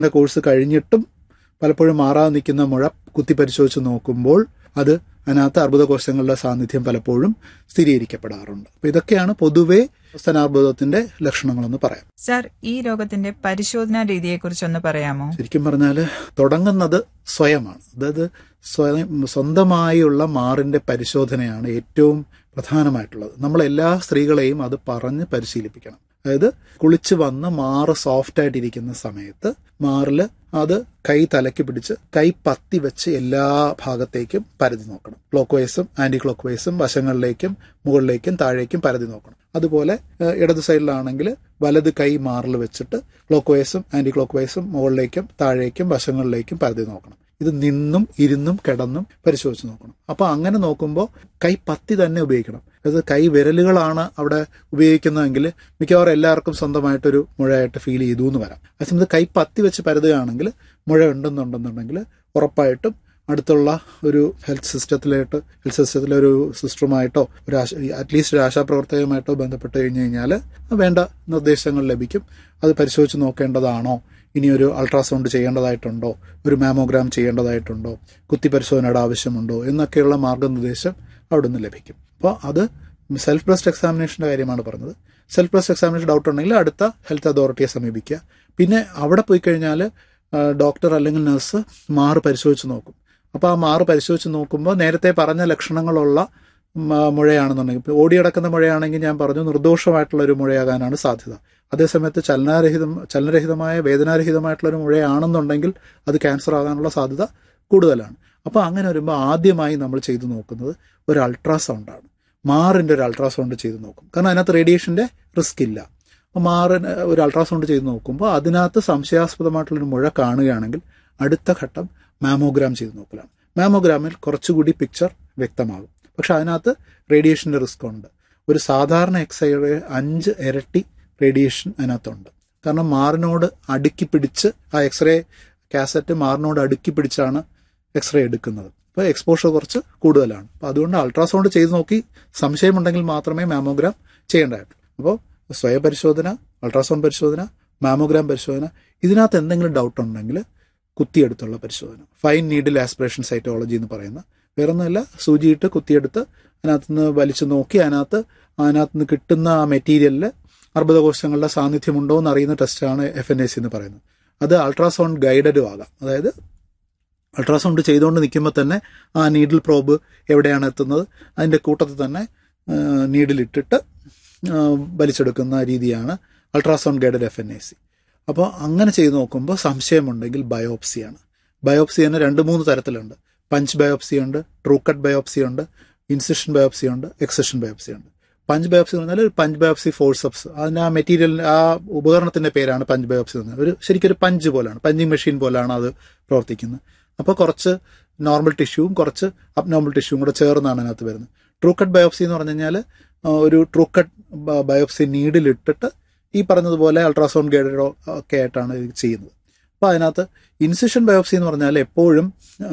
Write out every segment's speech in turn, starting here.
course കഴിഞ്ഞിട്ടും പലപ്പോഴും മാറാതെ നിൽക്കുന്ന മുഴ കുത്തി പരിശോധിച്ച് നോക്കുമ്പോൾ അത് അതിനകത്ത് അർബുദകോശങ്ങളുടെ സാന്നിധ്യം പലപ്പോഴും സ്ഥിരീകരിക്കപ്പെടാറുണ്ട് അപ്പൊ ഇതൊക്കെയാണ് പൊതുവെ സ്തനാർബുദത്തിന്റെ ലക്ഷണങ്ങളെന്ന് പറയാം സാർ ഈ രോഗത്തിന്റെ പരിശോധനാ രീതിയെക്കുറിച്ചൊന്ന് പറയാമോ ശരിക്കും പറഞ്ഞാൽ തുടങ്ങുന്നത് സ്വയമാണ് അതായത് സ്വയം സ്വന്തമായുള്ള മാറിന്റെ പരിശോധനയാണ് ഏറ്റവും പ്രധാനമായിട്ടുള്ളത് നമ്മൾ എല്ലാ സ്ത്രീകളെയും അത് പറഞ്ഞ് പരിശീലിപ്പിക്കണം അതായത് കുളിച്ച് വന്ന് മാറ് സോഫ്റ്റ് ആയിട്ടിരിക്കുന്ന സമയത്ത് മാറിൽ അത് കൈ തലയ്ക്ക് പിടിച്ച് കൈ പത്തി വെച്ച് എല്ലാ ഭാഗത്തേക്കും പരതി നോക്കണം ക്ലോക്ക് വൈസും ആന്റി ക്ലോക്ക് വൈസും വശങ്ങളിലേക്കും മുകളിലേക്കും താഴേക്കും പരതി നോക്കണം അതുപോലെ ഏഹ്, ഇടത് സൈഡിലാണെങ്കിൽ വലത് കൈ മാറിൽ വെച്ചിട്ട് ക്ലോക്ക് വൈസും ആന്റി ക്ലോക്ക് വൈസും മുകളിലേക്കും താഴേക്കും വശങ്ങളിലേക്കും പരതി നോക്കണം ഇത് നിന്നും ഇരുന്നും കിടന്നും പരിശോധിച്ച് നോക്കണം അപ്പൊ അങ്ങനെ നോക്കുമ്പോൾ കൈ പത്തി തന്നെ ഉപയോഗിക്കണം അത് കൈ വിരലുകളാണ് അവിടെ ഉപയോഗിക്കുന്നതെങ്കിൽ മിക്കവാറും എല്ലാവർക്കും സ്വന്തമായിട്ടൊരു മുഴയായിട്ട് ഫീൽ ചെയ്തു എന്ന് വരാം അതേസമയത്ത് കൈ പത്തി വെച്ച് പരതുകയാണെങ്കിൽ മുഴ ഉണ്ടെന്നുണ്ടെന്നുണ്ടെങ്കിൽ ഉറപ്പായിട്ടും അടുത്തുള്ള ഒരു ഹെൽത്ത് സിസ്റ്റത്തിലായിട്ട് ഹെൽത്ത് സിസ്റ്റത്തിലെ ഒരു സിസ്റ്ററുമായിട്ടോ ഒരു ആശ അറ്റ്ലീസ്റ്റ് ഒരു ആശാപ്രവർത്തകയുമായിട്ടോ ബന്ധപ്പെട്ട് കഴിഞ്ഞ് കഴിഞ്ഞാൽ വേണ്ട നിർദ്ദേശങ്ങൾ ലഭിക്കും അത് പരിശോധിച്ച് നോക്കേണ്ടതാണോ ഇനി ഒരു അൾട്രാസൗണ്ട് ചെയ്യേണ്ടതായിട്ടുണ്ടോ ഒരു മാമോഗ്രാം ചെയ്യേണ്ടതായിട്ടുണ്ടോ കുത്തി പരിശോധനയുടെ ആവശ്യമുണ്ടോ എന്നൊക്കെയുള്ള മാർഗനിർദ്ദേശം അവിടുന്ന് ലഭിക്കും അപ്പോൾ അത് സെൽഫ് ബ്രസ്റ്റ് എക്സാമിനേഷൻ്റെ കാര്യമാണ് പറഞ്ഞത് സെൽഫ് ബ്രസ്റ്റ് എക്സാമിനേഷൻ ഡൗട്ട് ഉണ്ടെങ്കിൽ അടുത്ത ഹെൽത്ത് അതോറിറ്റിയെ സമീപിക്കുക പിന്നെ അവിടെ പോയി കഴിഞ്ഞാൽ ഡോക്ടർ അല്ലെങ്കിൽ നഴ്സ് മാറ് പരിശോധിച്ച് നോക്കും അപ്പോൾ ആ മാറ് പരിശോധിച്ച് നോക്കുമ്പോൾ നേരത്തെ പറഞ്ഞ ലക്ഷണങ്ങളുള്ള മ- മുഴയാണെന്നുണ്ടെങ്കിൽ ഇപ്പോൾ ഓടിയടക്കുന്ന മുഴയാണെങ്കിൽ ഞാൻ പറഞ്ഞു നിർദോഷമായിട്ടുള്ള ഒരു മുഴയാകാനാണ് സാധ്യത അതേസമയത്ത് ചലനാരഹിതം ചലനരഹിതമായ വേദനാരഹിതമായിട്ടുള്ള ഒരു മുഴയാണെന്നുണ്ടെങ്കിൽ അത് ക്യാൻസർ ആകാനുള്ള സാധ്യത കൂടുതലാണ് അപ്പോൾ അങ്ങനെ വരുമ്പോൾ ആദ്യമായി നമ്മൾ ചെയ്തു നോക്കുന്നത് ഒരു അൾട്രാസൗണ്ടാണ് മാറിൻ്റെ ഒരു അൾട്രാസൗണ്ട് ചെയ്ത് നോക്കും കാരണം അതിനകത്ത് റേഡിയേഷൻ്റെ റിസ്ക് ഇല്ല അപ്പോൾ മാറിന് ഒരു അൾട്രാസൗണ്ട് ചെയ്ത് നോക്കുമ്പോൾ അതിനകത്ത് സംശയാസ്പദമായിട്ടുള്ളൊരു മുഴ കാണുകയാണെങ്കിൽ അടുത്ത ഘട്ടം മാമോഗ്രാം ചെയ്ത് നോക്കലാണ് മാമോഗ്രാമിൽ കുറച്ചുകൂടി പിക്ചർ വ്യക്തമാകും പക്ഷെ അതിനകത്ത് റേഡിയേഷൻ്റെ റിസ്ക് ഉണ്ട് ഒരു സാധാരണ എക്സൈയുടെ അഞ്ച് ഇരട്ടി റേഡിയേഷൻ അതിനകത്തുണ്ട് കാരണം മാറിനോട് അടുക്കി പിടിച്ച് ആ എക്സ്റേ കാസറ്റ് മാറിനോട് അടുക്കി പിടിച്ചാണ് എക്സ്റേ എടുക്കുന്നത് അപ്പോൾ എക്സ്പോഷർ കുറച്ച് കൂടുതലാണ് അപ്പോൾ അതുകൊണ്ട് അൾട്രാസൗണ്ട് ചെയ്ത് നോക്കി സംശയമുണ്ടെങ്കിൽ മാത്രമേ മാമോഗ്രാം ചെയ്യേണ്ടതായിട്ടുള്ളൂ അപ്പോൾ സ്വയം പരിശോധന അൾട്രാസൗണ്ട് പരിശോധന മാമോഗ്രാം പരിശോധന ഇതിനകത്ത് എന്തെങ്കിലും ഡൗട്ട് ഉണ്ടെങ്കിൽ കുത്തിയെടുത്തുള്ള പരിശോധന ഫൈൻ നീഡിൽ ആസ്പിറേഷൻ സൈറ്റോളജി എന്ന് പറയുന്ന വേറൊന്നുമല്ല സൂചിയിട്ട് കുത്തിയെടുത്ത് അതിനകത്ത് നിന്ന് വലിച്ചു നോക്കി അതിനകത്ത് അതിനകത്ത് നിന്ന് കിട്ടുന്ന ആ മെറ്റീരിയലിൽ അർബുദകോശങ്ങളുടെ സാന്നിധ്യമുണ്ടോ എന്ന് അറിയുന്ന ടെസ്റ്റാണ് എഫ് എൻ എ സി എന്ന് പറയുന്നത് അത് അൾട്രാസൗണ്ട് ഗൈഡഡും ആകാം അതായത് അൾട്രാസൗണ്ട് ചെയ്തുകൊണ്ട് നിൽക്കുമ്പോൾ തന്നെ ആ നീഡിൽ പ്രോബ് എവിടെയാണ് എത്തുന്നത് അതിൻ്റെ കൂട്ടത്തിൽ തന്നെ നീഡിലിട്ടിട്ട് വലിച്ചെടുക്കുന്ന രീതിയാണ് ultrasound guided F N A C അപ്പോൾ അങ്ങനെ ചെയ്ത് നോക്കുമ്പോൾ സംശയമുണ്ടെങ്കിൽ ബയോപ്സിയാണ് ബയോപ്സി തന്നെ രണ്ട് മൂന്ന് തരത്തിലുണ്ട് പഞ്ച് ബയോപ്സി ഉണ്ട് ട്രൂ കട്ട് ബയോപ്സി ഉണ്ട് ഇൻസിഷൻ ബയോപ്സി ഉണ്ട് എക്സഷൻ ബയോപ്സി ഉണ്ട് പഞ്ച് ബയോപ്സി എന്ന് പറഞ്ഞാൽ ഒരു പഞ്ച് ബയോപ്സി ഫോഴ്സപ്സ് അതിന് ആ മെറ്റീരിയൽ ആ ഉപകരണത്തിന്റെ പേരാണ് പഞ്ച് ബയോപ്സി എന്ന് പറഞ്ഞാൽ ഒരു ശരിക്കും ഒരു പഞ്ച് പോലാണ് പഞ്ചിങ് മെഷീൻ പോലാണ് അത് പ്രവർത്തിക്കുന്നത് അപ്പോൾ കുറച്ച് നോർമൽ ടിഷ്യൂവും കുറച്ച് അബ്നോർമൽ ടിഷ്യൂവും കൂടെ ചേർന്നാണ് അതിനകത്ത് വരുന്നത് ട്രൂ കട്ട് ബയോപ്സി എന്ന് പറഞ്ഞു കഴിഞ്ഞാൽ ഒരു ട്രൂ കട്ട് ബയോപ്സി നീഡിലിട്ടിട്ട് ഈ പറഞ്ഞതുപോലെ അൾട്രാസൗണ്ട് ഗൈഡഡോ ഒക്കെ ആയിട്ടാണ് ഇത് ചെയ്യുന്നത് അപ്പോൾ അതിനകത്ത് ഇൻസിഷൻ ബയോപ്സി എന്ന് പറഞ്ഞാൽ എപ്പോഴും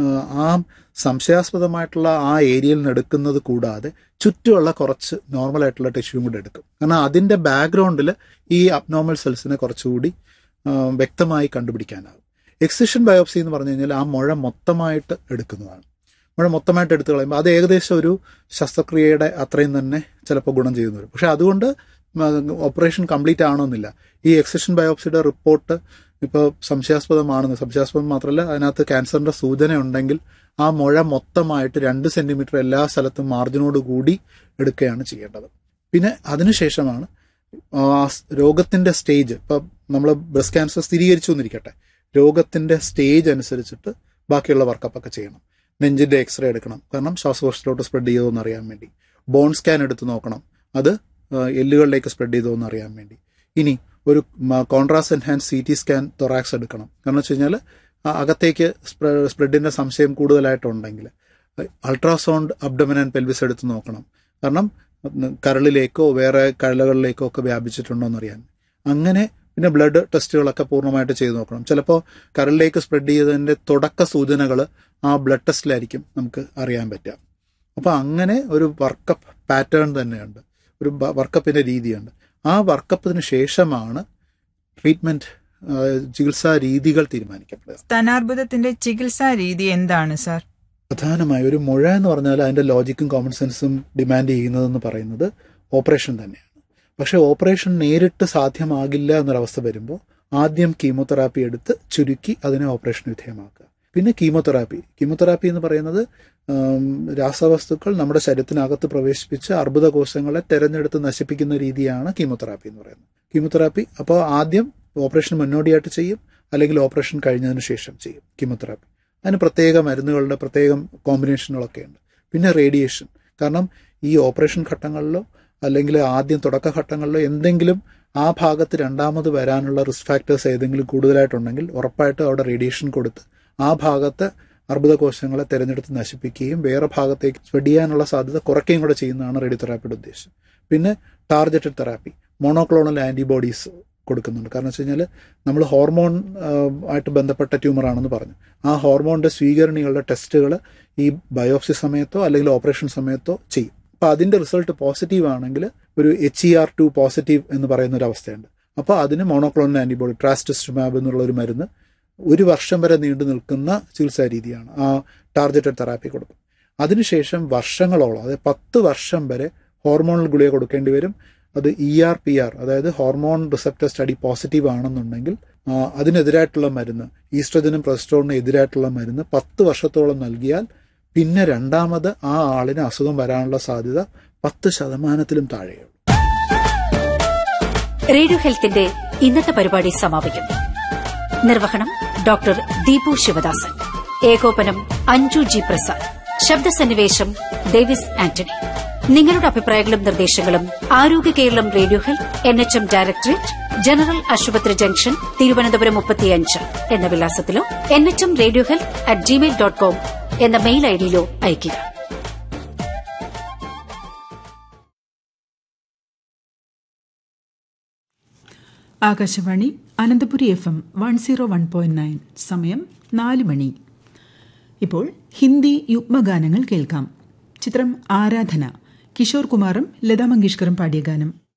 ആ സംശയാസ്പദമായിട്ടുള്ള ആ ഏരിയയിൽ നിന്ന് എടുക്കുന്നത് കൂടാതെ ചുറ്റുമുള്ള കുറച്ച് നോർമൽ ആയിട്ടുള്ള ടിഷ്യൂവും കൂടെ എടുക്കും കാരണം അതിൻ്റെ ബാക്ക്ഗ്രൗണ്ടിൽ ഈ അബ്നോർമൽ സെൽസിനെ കുറച്ചുകൂടി വ്യക്തമായി കണ്ടുപിടിക്കാനാകും എക്സിഷൻ ബയോപ്സി എന്ന് പറഞ്ഞു കഴിഞ്ഞാൽ ആ മുഴ മൊത്തമായിട്ട് എടുക്കുന്നതാണ് മുഴ മൊത്തമായിട്ട് എടുത്തു കളയുമ്പോൾ അത് ഏകദേശം ഒരു ശസ്ത്രക്രിയയുടെ അത്രയും തന്നെ ചിലപ്പോൾ ഗുണം ചെയ്യുന്നു വരും പക്ഷെ അതുകൊണ്ട് ഓപ്പറേഷൻ കംപ്ലീറ്റ് ആവണമെന്നില്ല ഈ എക്സിഷൻ ബയോപ്സിയുടെ റിപ്പോർട്ട് ഇപ്പോൾ സംശയാസ്പദമാണെന്ന് സംശയാസ്പദം മാത്രമല്ല അതിനകത്ത് ക്യാൻസറിന്റെ സൂചന ഉണ്ടെങ്കിൽ ആ മുഴ മൊത്തമായിട്ട് രണ്ട് സെന്റിമീറ്റർ എല്ലാ സ്ഥലത്തും മാർജിനോട് കൂടി എടുക്കുകയാണ് ചെയ്യേണ്ടത് പിന്നെ അതിനുശേഷമാണ് ആ രോഗത്തിന്റെ സ്റ്റേജ് ഇപ്പം നമ്മൾ ബ്രസ്റ്റ് ക്യാൻസർ സ്ഥിരീകരിച്ചു എന്നിരിക്കട്ടെ രോഗത്തിന്റെ സ്റ്റേജ് അനുസരിച്ചിട്ട് ബാക്കിയുള്ള വർക്കപ്പ് ഒക്കെ ചെയ്യണം നെഞ്ചിന്റെ എക്സ്റേ എടുക്കണം കാരണം ശ്വാസകോശത്തിലോട്ട് സ്പ്രെഡ് ചെയ്തോ എന്ന് അറിയാൻ വേണ്ടി ബോൺ സ്കാൻ എടുത്ത് നോക്കണം അത് എല്ലുകളിലേക്ക് സ്പ്രെഡ് ചെയ്തോ എന്ന് അറിയാൻ വേണ്ടി ഇനി ഒരു contrast enhance C T scan thorax എടുക്കണം കാരണം വെച്ച് കഴിഞ്ഞാൽ അകത്തേക്ക് സ്പ്രെഡിന്റെ സംശയം കൂടുതലായിട്ടുണ്ടെങ്കിൽ അൾട്രാസൗണ്ട് അബ്ഡമൻ ആൻഡ് പെൽവിസ് എടുത്ത് നോക്കണം കാരണം കരളിലേക്കോ വേറെ കഴലകളിലേക്കോ ഒക്കെ വ്യാപിച്ചിട്ടുണ്ടോ എന്നറിയാൻ അങ്ങനെ പിന്നെ ബ്ലഡ് ടെസ്റ്റുകളൊക്കെ പൂർണ്ണമായിട്ട് ചെയ്ത് നോക്കണം ചിലപ്പോൾ കരളിലേക്ക് സ്പ്രെഡ് ചെയ്തതിൻ്റെ തുടക്ക സൂചനകൾ ആ ബ്ലഡ് ടെസ്റ്റിലായിരിക്കും നമുക്ക് അറിയാൻ പറ്റുക അപ്പോൾ അങ്ങനെ ഒരു വർക്കപ്പ് പാറ്റേൺ തന്നെയുണ്ട് ഒരു വർക്കപ്പിൻ്റെ രീതിയുണ്ട് ആ വർക്കപ്പിന് ശേഷമാണ് ട്രീറ്റ്മെൻറ്റ് ആ, ചികിത്സാ രീതികൾ തീരുമാനിക്കപ്പെടുക സ്തനാർബുദത്തിന്റെ ചികിത്സാ രീതി എന്താണ് സാർ പ്രധാനമായി ഒരു മുഴ എന്ന് പറഞ്ഞാൽ അതിന്റെ ലോജിക്കും കോമൺ സെൻസും ഡിമാൻഡ് ചെയ്യുന്നതെന്ന് പറയുന്നത് ഓപ്പറേഷൻ തന്നെയാണ് പക്ഷേ ഓപ്പറേഷൻ നേരിട്ട് സാധ്യമാകില്ല എന്നൊരവസ്ഥ വരുമ്പോൾ ആദ്യം കീമോതെറാപ്പി എടുത്ത് ചുരുക്കി അതിനെ ഓപ്പറേഷൻ വിധേയമാക്കുക പിന്നെ കീമോതെറാപ്പി കീമോതെറാപ്പി എന്ന് പറയുന്നത് ആം, രാസവസ്തുക്കൾ നമ്മുടെ ശരീരത്തിനകത്ത് പ്രവേശിപ്പിച്ച് അർബുദ കോശങ്ങളെ തെരഞ്ഞെടുത്ത് നശിപ്പിക്കുന്ന രീതിയാണ് കീമോതെറാപ്പി എന്ന് പറയുന്നത് കീമോതെറാപ്പി അപ്പോൾ ആദ്യം ഓപ്പറേഷൻ മുന്നോടിയായിട്ട് ചെയ്യും അല്ലെങ്കിൽ ഓപ്പറേഷൻ കഴിഞ്ഞതിന് ശേഷം ചെയ്യും കീമോതെറാപ്പി അതിന് പ്രത്യേക മരുന്നുകളുടെ പ്രത്യേകം കോമ്പിനേഷനുകളൊക്കെ ഉണ്ട് പിന്നെ റേഡിയേഷൻ കാരണം ഈ ഓപ്പറേഷൻ ഘട്ടങ്ങളിലോ അല്ലെങ്കിൽ ആദ്യം തുടക്ക ഘട്ടങ്ങളിലോ എന്തെങ്കിലും ആ ഭാഗത്ത് രണ്ടാമത് വരാനുള്ള റിസ്ക് ഫാക്ടേഴ്സ് ഏതെങ്കിലും കൂടുതലായിട്ടുണ്ടെങ്കിൽ ഉറപ്പായിട്ടും അവിടെ റേഡിയേഷൻ കൊടുത്ത് ആ ഭാഗത്ത് അർബുദ കോശങ്ങളെ തിരഞ്ഞെടുത്ത് നശിപ്പിക്കുകയും വേറെ ഭാഗത്തേക്ക് സ്പ്രെഡ് ചെയ്യാനുള്ള സാധ്യത കുറയ്ക്കുകയും കൂടെ ചെയ്യുന്നതാണ് റേഡിയോതെറാപ്പിയുടെ ഉദ്ദേശം പിന്നെ ടാർഗറ്റഡ് തെറാപ്പി മോണോക്ലോണൽ ആൻറ്റിബോഡീസ് കൊടുക്കുന്നുണ്ട് കാരണം വെച്ച് കഴിഞ്ഞാൽ നമ്മൾ ഹോർമോൺ ആ, ആയിട്ട് ബന്ധപ്പെട്ട ട്യൂമറാണെന്ന് പറഞ്ഞു ആ ഹോർമോണിന്റെ സ്വീകരണികളുടെ ടെസ്റ്റുകൾ ഈ ബയോപ്സി സമയത്തോ അല്ലെങ്കിൽ ഓപ്പറേഷൻ സമയത്തോ ചെയ്യും അപ്പോൾ അതിന്റെ റിസൾട്ട് പോസിറ്റീവ് ആണെങ്കിൽ ഒരു H E R two positive എന്ന് പറയുന്ന ഒരു അവസ്ഥയുണ്ട് അപ്പോൾ അതിന് മോണോക്ലോണൽ ആന്റിബോഡി ട്രാസ്റ്റസ്റ്റുമാബ് എന്നുള്ള ഒരു മരുന്ന് ഒരു വർഷം വരെ നീണ്ടു നിൽക്കുന്ന ചികിത്സാ രീതിയാണ് ആ ടാർഗറ്റഡ് തെറാപ്പി കൊടുക്കും അതിനുശേഷം വർഷങ്ങളോളം അതായത് പത്ത് വർഷം വരെ ഹോർമോണൽ ഗുളിക കൊടുക്കേണ്ടി വരും അത് ഇ ആർ പി ആർ അതായത് ഹോർമോൺ റിസപ്റ്റർ സ്റ്റഡി പോസിറ്റീവ് ആണെന്നുണ്ടെങ്കിൽ ആ, അതിനെതിരായിട്ടുള്ള മരുന്ന് ഈസ്ട്രജനും പ്രൊസ്റ്റോണിനും എതിരായിട്ടുള്ള മരുന്ന് പത്ത് വർഷത്തോളം നൽകിയാൽ പിന്നെ രണ്ടാമത് ആ ആളിന് അസുഖം വരാനുള്ള സാധ്യത പത്ത് ശതമാനത്തിലും താഴെയുള്ളൂ റേഡിയോ ഹെൽത്തിന്റെ ഇന്നത്തെ പരിപാടി സമാപിക്കുന്നു നിർവഹണം ഡോക്ടർ ദീപു ശിവദാസൻ ഏകോപനം അഞ്ജു ജി പ്രസാദ് ശബ്ദസന്നിവേശം ഡേവിസ് ആന്റണി നിങ്ങളുടെ അഭിപ്രായങ്ങളും നിർദ്ദേശങ്ങളും Arogya Keralam radio health N H M directorate general ആശുപത്രി ജംഗ്ഷൻ തിരുവനന്തപുരം മുപ്പത്തിയഞ്ച് എന്ന വിലാസത്തിലോ N H M radio health at Gmail dot com എന്ന മെയിൽ ഐഡിയിലോ അയയ്ക്കുക Akashvani Ananthapuri F M one zero one point nine സമയം നാല് മണി ഇപ്പോൾ ഹിന്ദി യുഗ്മഗാനങ്ങൾ കേൾക്കാം ചിത്രം ആരാധന കിഷോർ കുമാറും ലതാ മങ്കേഷ്കറും പാടിയ ഗാനം